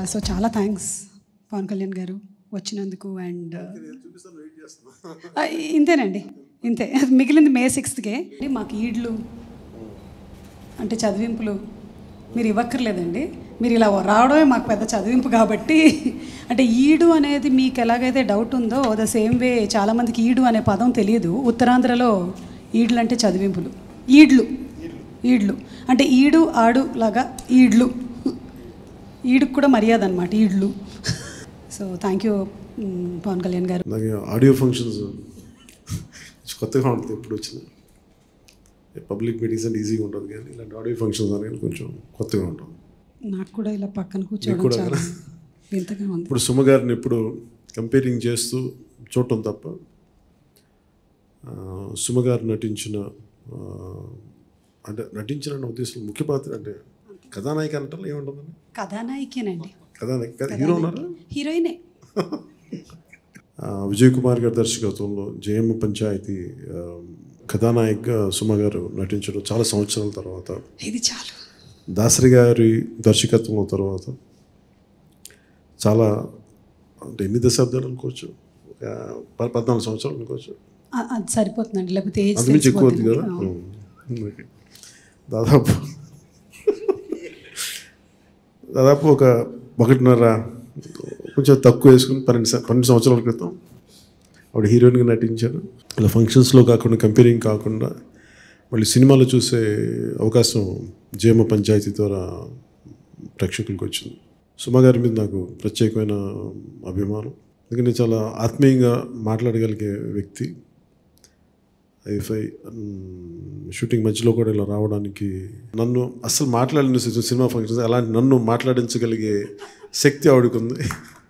So చాలా thanks Pawan Kalyan గారు వచ్చినందుకు అండ్ ఇంతేనండి ఇంతే మిగిలింది మే సిక్స్త్కే మాకు ఈడ్లు అంటే చదివింపులు మీరు ఇవ్వక్కర్లేదండి మీరు ఇలా రావడమే మాకు పెద్ద చదివింపు కాబట్టి అంటే ఈడు అనేది మీకు ఎలాగైతే డౌట్ ఉందో ద సేమ్ వే చాలామందికి ఈడు అనే పదం తెలియదు ఉత్తరాంధ్రలో ఈడ్లు అంటే చదివింపులు ఈడ్లు ఈడ్లు అంటే ఈడు ఆడు లాగా ఈడ్లు ఈడుకు కూడా మర్యాద అనమాట ఈడ్లు so thank you Pawan Kalyan garu నాకు ఆడియో ఫంక్షన్స్ కొత్తగా ఉంటుంది ఎప్పుడు వచ్చిన పబ్లిక్ మీటింగ్స్ అంటే ఈజీగా ఉంటుంది కానీ ఇలాంటి ఆడియో ఫంక్షన్స్ అనేది కొంచెం కొత్తగా ఉంటుంది నాకు కూడా ఇలా పక్కన మీకు కూర్చోవడం కూడా చాలా వింతగా ఉంది ఇప్పుడు సుమ గారిని ఎప్పుడు కంపేరింగ్ చేస్తూ చూడటం తప్ప ఆ, సుమ గారు నటించిన ఆ, అంటే నటించిన అన్న ఉద్దేశం ముఖ్య పాత్ర అంటే కథానాయిక అంటారు ఏముంటుందని కథానాయికేనండి కథానాయిక కథ హీరో ఉన్నారా హీరోయినే ఆ, విజయ్ కుమార్ గారి దర్శకత్వంలో జయమ్మ పంచాయతీ ఆ, కథానాయికగా సుమ గారు నటించడం చాలా సంవత్సరాల తర్వాత ఇది చాలు దాసరి గారి దర్శకత్వం తర్వాత చాలా అంటే ఎన్ని దశాబ్దాలు అనుకోవచ్చు ఒక ప- పద్నాలుగు సంవత్సరాలు అనుకోవచ్చు ఆ- అది సరిపోతుందండి లేకపోతే ఏజ్ అంతమించి ఎక్కువ అవుతుంది కదా తెలిసిపోతుంది. ఉం. ఓకే. దాదాపు దాదాపు ఒక ఒకటిన్నర కొంచెం తక్కువ వేసుకుని పన్నెండు సం- పన్నెండు సంవత్సరాల క్రితం ఆవిడ హీరోయిన్గా నటించారు ఇలా ఫంక్షన్స్లో కాకుండా కంపేరింగ్ కాకుండా మళ్ళీ సినిమాలో చూసే అవకాశం జేమ పంచాయతీ ద్వారా ప్రేక్షకులకు వచ్చింది సుమ గారి మీద నాకు ప్రత్యేకమైన అభిమానం ఎందుకంటే చాలా ఆత్మీయంగా మాట్లాడగలిగే వ్యక్తి ఐఫై షూటింగ్ మధ్యలో కూడా ఇలా రావడానికి నన్ను అస్సలు మాట్లాడిన సినిమా ఫంక్షన్స్ అలాంటి నన్ను మాట్లాడించగలిగే శక్తి ఆవిడకు ఉంది